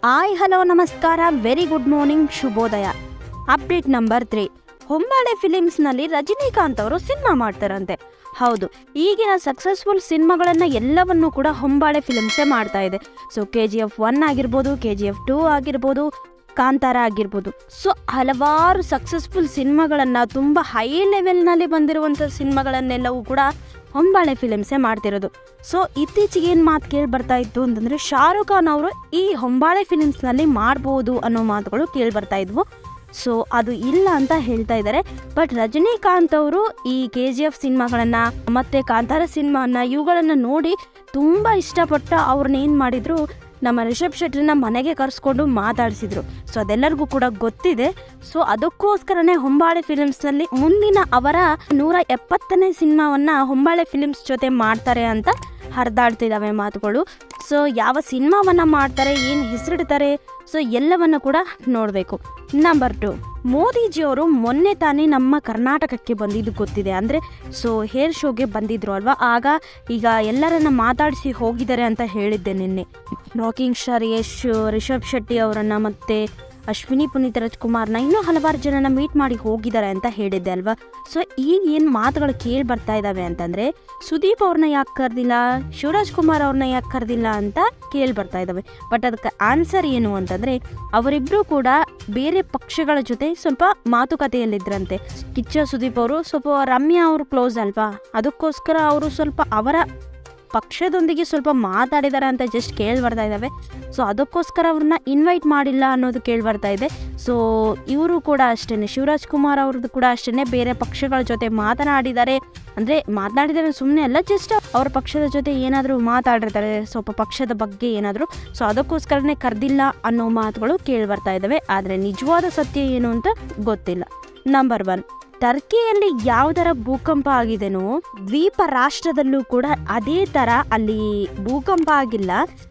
hi hello ನಮಸ್ಕಾರ very good morning ಶುಭೋದಯ update number three Hombale ಫಿಲಿಮ್ಸ್ನಲ್ಲಿ ರಜನಿಕಾಂತ್ ಅವರು ಸಿನಿಮಾ ಮಾಡ್ತಾರಂತೆ ಹೌದು ಈಗಿನ ಸಕ್ಸಸ್ಫುಲ್ ಸಿನಿಮಾಗಳನ್ನು ಎಲ್ಲವನ್ನೂ ಕೂಡ ಹೊಂಬಾಳೆ ಫಿಲಿಮ್ಸೇ ಮಾಡ್ತಾ ಇದೆ so K G F one ಆಗಿರ್ಬೋದು ಕೆ ಜಿ ಎಫ್ ಟೂ ಆಗಿರ್ಬೋದು ಕಾಂತಾರ ಆಗಿರ್ಬೋದು ಸೊ ಹಲವಾರು ಸಕ್ಸಸ್ಫುಲ್ ಸಿನಿಮಾಗಳನ್ನು ತುಂಬ ಹೈ ಲೆವೆಲ್ನಲ್ಲಿ ಬಂದಿರುವಂಥ ಸಿನಿಮಾಗಳನ್ನೆಲ್ಲವೂ ಕೂಡ ಹೊಂಬಾಳೆ ಫಿಲಿಮ್ಸೇ ಮಾಡ್ತಿರೋದು ಸೊ ಇತ್ತೀಚೆಗೆ ಏನು ಮಾತು ಕೇಳಿ ಬರ್ತಾ ಇತ್ತು ಅಂತಂದರೆ ಶಾರುಖ್ ಖಾನ್ ಅವರು ಈ ಹೊಂಬಾಳೆ ಫಿಲಿಮ್ಸ್ನಲ್ಲಿ ಮಾಡ್ಬೋದು ಅನ್ನೋ ಮಾತುಗಳು ಕೇಳಿ ಬರ್ತಾ ಇದ್ವು ಸೊ ಅದು ಇಲ್ಲ ಅಂತ ಹೇಳ್ತಾ ಇದ್ದಾರೆ ಬಟ್ ರಜನಿಕಾಂತ್ ಅವರು ಈ ಕೆ ಜಿ ಎಫ್ ಸಿನಿಮಾಗಳನ್ನು ಮತ್ತು ಕಾಂತಾರ ಸಿನಿಮಾನ ಇವುಗಳನ್ನು ನೋಡಿ ತುಂಬ ಇಷ್ಟಪಟ್ಟು ಅವ್ರನ್ನ ಏನು ಮಾಡಿದ್ರು ನಮ್ಮ ರಿಷಬ್ ಶೆಟ್ಟಿನ ಮನೆಗೆ ಕರೆಸ್ಕೊಂಡು ಮಾತಾಡಿಸಿದ್ರು ಸೊ ಅದೆಲ್ಲರಿಗೂ ಕೂಡ ಗೊತ್ತಿದೆ ಸೊ ಅದಕ್ಕೋಸ್ಕರನೇ ಹೊಂಬಾಳೆ ಫಿಲಿಮ್ಸ್ನಲ್ಲಿ ಮುಂದಿನ ಅವರ ನೂರ ಎಪ್ಪತ್ತನೇ ಸಿನಿಮಾವನ್ನು ಹೊಂಬಾಳೆ ಫಿಲಿಮ್ಸ್ ಜೊತೆ ಮಾಡ್ತಾರೆ ಅಂತ ಹರಿದಾಡ್ತಿದ್ದಾವೆ ಮಾತುಗಳು ಸೊ ಯಾವ ಸಿನಿಮಾವನ್ನು ಮಾಡ್ತಾರೆ ಏನು ಹೆಸರಿಡ್ತಾರೆ ಸೊ ಎಲ್ಲವನ್ನು ಕೂಡ ನೋಡಬೇಕು ನಂಬರ್ ಟು ಮೋದಿಜಿಯವರು ಮೊನ್ನೆ ತಾನೇ ನಮ್ಮ ಕರ್ನಾಟಕಕ್ಕೆ ಬಂದಿದ್ದು ಗೊತ್ತಿದೆ ಅಂದರೆ ಸೊ ಹೇರ್ ಶೋಗೆ ಬಂದಿದ್ರು ಅಲ್ವಾ ಆಗ ಈಗ ಎಲ್ಲರನ್ನ ಮಾತಾಡಿಸಿ ಹೋಗಿದ್ದಾರೆ ಅಂತ ಹೇಳಿದ್ದೆ ನಿನ್ನೆ ರಾಕಿಂಗ್ ಸ್ಟಾರ್ ಯಶ್ ರಿಷಬ್ ಶೆಟ್ಟಿ ಅವರನ್ನು ಮತ್ತು ಅಶ್ವಿನಿ ಪುನೀತ್ ರಾಜ್ಕುಮಾರ್ನ ಇನ್ನೂ ಹಲವಾರು ಜನನ ಮೀಟ್ ಮಾಡಿ ಹೋಗಿದ್ದಾರೆ ಅಂತ ಹೇಳಿದ್ದೆ ಅಲ್ವಾ ಸೊ ಈಗ ಏನು ಮಾತುಗಳು ಕೇಳಿ ಬರ್ತಾ ಇದ್ದಾವೆ ಅಂತಂದರೆ ಸುದೀಪ್ ಅವ್ರನ್ನ ಯಾಕೆ ಕರೆದಿಲ್ಲ ಶಿವರಾಜ್ ಕುಮಾರ್ ಅವ್ರನ್ನ ಯಾಕೆ ಕರೆದಿಲ್ಲ ಅಂತ ಕೇಳಿ ಬರ್ತಾ ಇದ್ದಾವೆ ಬಟ್ ಅದಕ್ಕೆ ಆನ್ಸರ್ ಏನು ಅಂತಂದರೆ ಅವರಿಬ್ಬರು ಕೂಡ ಬೇರೆ ಪಕ್ಷಗಳ ಜೊತೆ ಸ್ವಲ್ಪ ಮಾತುಕತೆಯಲ್ಲಿದ್ದರಂತೆ ಕಿಚ್ಚ ಸುದೀಪ್ ಅವರು ಸ್ವಲ್ಪ ರಮ್ಯಾ ಅವರು ಕ್ಲೋಸ್ ಅಲ್ವಾ ಅದಕ್ಕೋಸ್ಕರ ಅವರು ಸ್ವಲ್ಪ ಅವರ ಪಕ್ಷದೊಂದಿಗೆ ಸ್ವಲ್ಪ ಮಾತಾಡಿದ್ದಾರೆ ಅಂತ ಜಸ್ಟ್ ಕೇಳಿ ಬರ್ತಾ ಇದ್ದಾವೆ ಸೊ ಅದಕ್ಕೋಸ್ಕರ ಅವ್ರನ್ನ ಇನ್ವೈಟ್ ಮಾಡಿಲ್ಲ ಅನ್ನೋದು ಕೇಳಿ ಬರ್ತಾ ಇದೆ ಸೊ ಇವರು ಕೂಡ ಅಷ್ಟೇ ಶಿವರಾಜ್ ಕುಮಾರ್ ಅವ್ರದ್ದು ಕೂಡ ಅಷ್ಟೇ ಬೇರೆ ಪಕ್ಷಗಳ ಜೊತೆ ಮಾತನಾಡಿದ್ದಾರೆ ಅಂದರೆ ಮಾತನಾಡಿದರೆ ಸುಮ್ಮನೆ ಅಲ್ಲ ಜಸ್ಟ್ ಅವ್ರ ಪಕ್ಷದ ಜೊತೆ ಏನಾದರೂ ಮಾತಾಡಿರ್ತಾರೆ ಸ್ವಲ್ಪ ಪಕ್ಷದ ಬಗ್ಗೆ ಏನಾದರೂ ಸೊ ಅದಕ್ಕೋಸ್ಕರನೇ ಕರೆದಿಲ್ಲ ಅನ್ನೋ ಮಾತುಗಳು ಕೇಳಿ ಬರ್ತಾ ಇದ್ದಾವೆ ಆದರೆ ನಿಜವಾದ ಸತ್ಯ ಏನು ಅಂತ ಗೊತ್ತಿಲ್ಲ ನಂಬರ್ ಒನ್ ಟರ್ಕಿಯಲ್ಲಿ ಯಾವ ಥರ ಭೂಕಂಪ ಆಗಿದೆನೋ ದ್ವೀಪ ರಾಷ್ಟ್ರದಲ್ಲೂ ಕೂಡ ಅದೇ ಥರ ಅಲ್ಲಿ ಭೂಕಂಪ ಆಗಿಲ್ಲ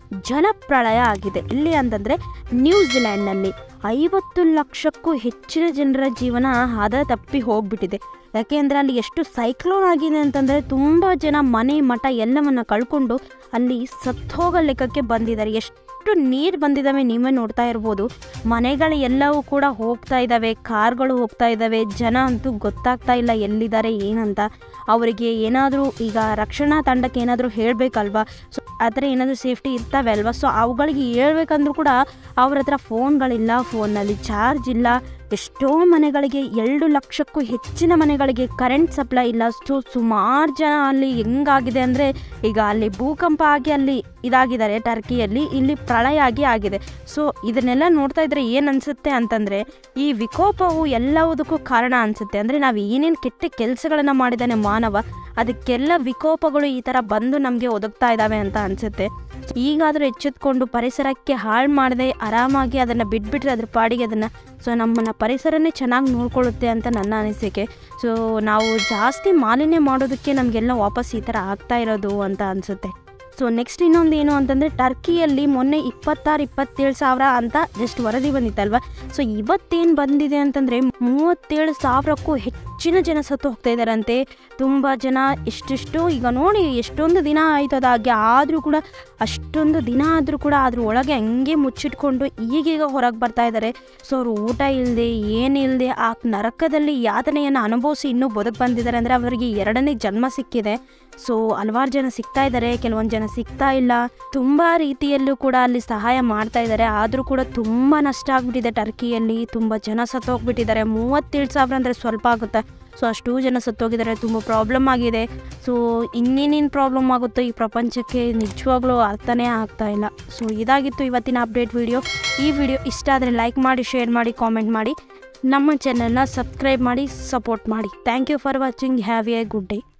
ಜಲಪ್ರಳಯ ಆಗಿದೆ ಎಲ್ಲಿ ಅಂತಂದರೆ ನ್ಯೂಜಿಲ್ಯಾಂಡ್ನಲ್ಲಿ ಐವತ್ತು ಲಕ್ಷಕ್ಕೂ ಹೆಚ್ಚಿನ ಜನರ ಜೀವನ ಹದ ತಪ್ಪಿ ಹೋಗ್ಬಿಟ್ಟಿದೆ ಯಾಕೆ ಅಂದರೆ ಅಲ್ಲಿ ಎಷ್ಟು ಸೈಕ್ಲೋನ್ ಆಗಿದೆ ಅಂತಂದರೆ ತುಂಬ ಜನ ಮನೆ ಮಠ ಎಲ್ಲವನ್ನ ಕಳ್ಕೊಂಡು ಅಲ್ಲಿ ಸತ್ತೋಗೋ ಲೆಕ್ಕಕ್ಕೆ ಬಂದಿದ್ದಾರೆ ಎಷ್ಟು ನೀರು ಬಂದಿದ್ದಾವೆ ನೀವೇ ನೋಡ್ತಾ ಇರ್ಬೋದು ಮನೆಗಳು ಎಲ್ಲವೂ ಕೂಡ ಹೋಗ್ತಾ ಇದ್ದಾವೆ ಕಾರ್ಗಳು ಹೋಗ್ತಾ ಇದ್ದಾವೆ ಜನ ಅಂತೂ ಗೊತ್ತಾಗ್ತಾ ಇಲ್ಲ ಎಲ್ಲಿದ್ದಾರೆ ಏನಂತ ಅವರಿಗೆ ಏನಾದರೂ ಈಗ ರಕ್ಷಣಾ ತಂಡಕ್ಕೆ ಏನಾದರೂ ಹೇಳಬೇಕಲ್ವಾ ಸೊ ಆ ಥರ ಏನಾದರೂ ಸೇಫ್ಟಿ ಇರ್ತವೆ ಅಲ್ವಾ ಸೊ ಅವುಗಳಿಗೆ ಹೇಳ್ಬೇಕಂದ್ರೂ ಕೂಡ ಅವ್ರ ಹತ್ರ ಫೋನ್ಗಳಿಲ್ಲ ಫೋನ್ನಲ್ಲಿ ಚಾರ್ಜ್ ಇಲ್ಲ ಎಷ್ಟೋ ಮನೆಗಳಿಗೆ ಎರಡು ಲಕ್ಷಕ್ಕೂ ಹೆಚ್ಚಿನ ಮನೆಗಳಿಗೆ ಕರೆಂಟ್ ಸಪ್ಲೈ ಇಲ್ಲ ಸೊ ಸುಮಾರು ಜನ ಅಲ್ಲಿ ಹೆಂಗಾಗಿದೆ ಅಂದರೆ ಈಗ ಅಲ್ಲಿ ಭೂಕಂಪ ಆಗಿ ಅಲ್ಲಿ ಇದಾಗಿದ್ದಾರೆ ಟರ್ಕಿಯಲ್ಲಿ ಇಲ್ಲಿ ಪ್ರಳಯ ಆಗಿ ಆಗಿದೆ ಸೊ ಇದನ್ನೆಲ್ಲ ನೋಡ್ತಾ ಇದ್ರೆ ಏನು ಅನಿಸುತ್ತೆ ಅಂತಂದರೆ ಈ ವಿಕೋಪವು ಎಲ್ಲವುದಕ್ಕೂ ಕಾರಣ ಅನಿಸುತ್ತೆ ಅಂದರೆ ನಾವು ಏನೇನು ಕೆಟ್ಟ ಕೆಲಸಗಳನ್ನು ಮಾಡಿದ್ದಾನೆ ಮಾನವ ಅದಕ್ಕೆಲ್ಲ ವಿಕೋಪಗಳು ಈ ಥರ ಬಂದು ನಮಗೆ ಒದಗ್ತಾ ಇದ್ದಾವೆ ಅಂತ ಅನಿಸುತ್ತೆ ಈಗಾದರೂ ಎಚ್ಚೆತ್ಕೊಂಡು ಪರಿಸರಕ್ಕೆ ಹಾಳು ಮಾಡದೆ ಆರಾಮಾಗಿ ಅದನ್ನು ಬಿಟ್ಬಿಟ್ರೆ ಅದ್ರ ಪಾಡಿಗೆ ಅದನ್ನು ಸೊ ನಮ್ಮನ್ನು ಪರಿಸರನೇ ಚೆನ್ನಾಗಿ ನೋಡ್ಕೊಳ್ಳುತ್ತೆ ಅಂತ ನನ್ನ ಅನಿಸಿಕೆ ಸೊ ನಾವು ಜಾಸ್ತಿ ಮಾಲಿನ್ಯ ಮಾಡೋದಕ್ಕೆ ನಮಗೆಲ್ಲ ವಾಪಸ್ ಈ ಥರ ಆಗ್ತಾ ಇರೋದು ಅಂತ ಅನಿಸುತ್ತೆ ಸೊ ನೆಕ್ಸ್ಟ್ ಇನ್ನೊಂದು ಏನು ಅಂತಂದರೆ ಟರ್ಕಿಯಲ್ಲಿ ಮೊನ್ನೆ ಇಪ್ಪತ್ತಾರು ಇಪ್ಪತ್ತೇಳು ಸಾವಿರ ಅಂತ ಜಸ್ಟ್ ವರದಿ ಬಂದಿತ್ತಲ್ವ ಸೊ ಇವತ್ತೇನು ಬಂದಿದೆ ಅಂತಂದರೆ ಮೂವತ್ತೇಳು ಸಾವಿರಕ್ಕೂ ಹೆಚ್ಚಿನ ಜನ ಸತ್ತು ಹೋಗ್ತಾ ಇದ್ದಾರಂತೆ ತುಂಬ ಜನ ಎಷ್ಟೆಷ್ಟು ಈಗ ನೋಡಿ ಎಷ್ಟೊಂದು ದಿನ ಆಯ್ತು ಅದಾಗೆ ಆದರೂ ಕೂಡ ಅಷ್ಟೊಂದು ದಿನ ಆದರೂ ಕೂಡ ಅದ್ರ ಒಳಗೆ ಹಂಗೆ ಮುಚ್ಚಿಟ್ಕೊಂಡು ಈಗೀಗ ಹೊರಗೆ ಬರ್ತಾ ಇದ್ದಾರೆ ಸೊ ಅವರು ಊಟ ಇಲ್ಲದೆ ಏನಿಲ್ಲದೆ ಆ ನರಕದಲ್ಲಿ ಯಾತನೆಯನ್ನು ಅನುಭವಿಸಿ ಇನ್ನೂ ಬದುಕು ಬಂದಿದ್ದಾರೆ ಅಂದರೆ ಅವರಿಗೆ ಎರಡನೇ ಜನ್ಮ ಸಿಕ್ಕಿದೆ ಸೊ ಹಲವಾರು ಜನ ಸಿಗ್ತಾ ಇದ್ದಾರೆ ಕೆಲವೊಂದು ಜನ ಸಿಗ್ತಾ ಇಲ್ಲ ತುಂಬ ರೀತಿಯಲ್ಲೂ ಕೂಡ ಅಲ್ಲಿ ಸಹಾಯ ಮಾಡ್ತಾ ಇದ್ದಾರೆ ಆದರೂ ಕೂಡ ತುಂಬ ನಷ್ಟ ಆಗ್ಬಿಟ್ಟಿದೆ ಟರ್ಕಿಯಲ್ಲಿ ತುಂಬ ಜನ ಸತ್ತೋಗ್ಬಿಟ್ಟಿದ್ದಾರೆ ಮೂವತ್ತೇಳು ಸಾವಿರ ಅಂದರೆ ಸ್ವಲ್ಪ ಆಗುತ್ತೆ ಸೊ ಅಷ್ಟು ಜನ ಸತ್ತೋಗಿದ್ದಾರೆ ತುಂಬ ಪ್ರಾಬ್ಲಮ್ ಆಗಿದೆ ಸೊ ಇನ್ನೇನೇನು ಪ್ರಾಬ್ಲಮ್ ಆಗುತ್ತೋ ಈ ಪ್ರಪಂಚಕ್ಕೆ ನಿಜವಾಗ್ಲೂ ಅರ್ಥನೇ ಆಗ್ತಾ ಇಲ್ಲ ಸೊ ಇದಾಗಿತ್ತು ಇವತ್ತಿನ ಅಪ್ಡೇಟ್ ವಿಡಿಯೋ ಈ ವಿಡಿಯೋ ಇಷ್ಟ ಆದರೆ ಲೈಕ್ ಮಾಡಿ ಶೇರ್ ಮಾಡಿ ಕಾಮೆಂಟ್ ಮಾಡಿ ನಮ್ಮ ಚಾನಲ್ನ ಸಬ್ಸ್ಕ್ರೈಬ್ ಮಾಡಿ ಸಪೋರ್ಟ್ ಮಾಡಿ thank you for watching have a good day